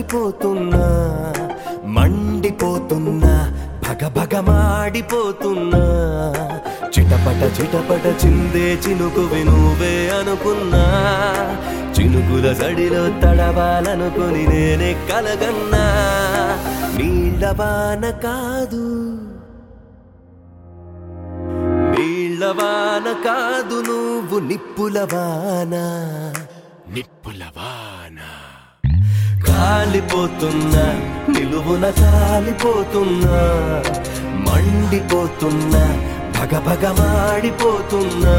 కాలిపోతున్నా మండిపోతున్నా భగ భగ మాడిపోతున్నా చిటపట చిటపట చిందే చినుకు వినువే అనుకున్నా చినుకుల సడిలో తడవాలనుకుని నేనే కలగన్నా నీళ్ళవాన కాదు నీళ్ళవాన కాదు నువ్వు నిప్పులవాన నిప్పులవాన కాలిపోతున్నా నిలువున కాలిపోతున్నా మండిపోతున్నా భగ భగ మాడిపోతున్నా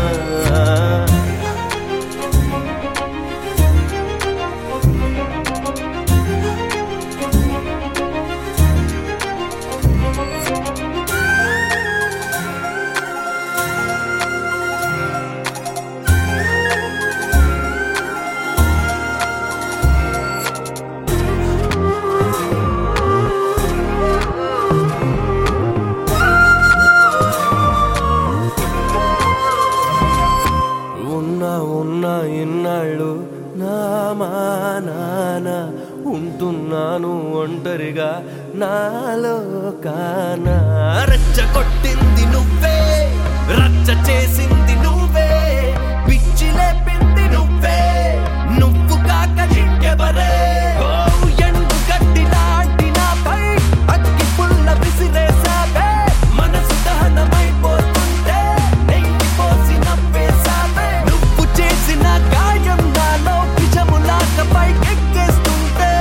ఉన్నా ఉన్నా ఇన్నాళ్ళు నా మా నాన్న ఉంటున్నాను ఒంటరిగా నాలో కానా రచ్చ కొట్టింది నువ్వే రచ్చ చేసింది నువ్వే పిచ్చి లేపింది నువ్వే నువ్వు కాక ఇంకెవరే ఓ, ఎండు గడ్డి లాంటి నాపై అగ్గి పుల్ల విసిరేసావే మనసు దహనమైపోతుంటే నెయ్యి పోసి నవ్వేసావే నువ్వు చేసిన గాయం నాలో నిజములాగా పైకెక్కేస్తుంటే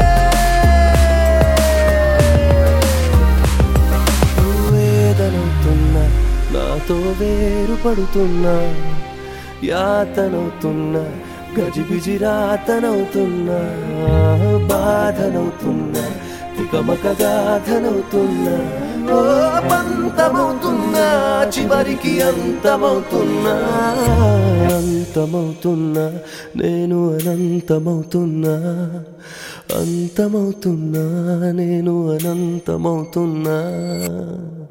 వేదనవుతున్నా నాతో వేరు పడుతున్నా యాతనవుతున్నా గజిబిజి రాతనవుతున్నా బాధనవుతున్నా తికమక గాథనవుతున్నా ఓ పంతమవుతున్నా చివరికి అంతమవుతున్నా అంతమవుతున్నా నేను అనంతమవుతున్నా అంతమవుతున్నా నేను అనంతమవుతున్నా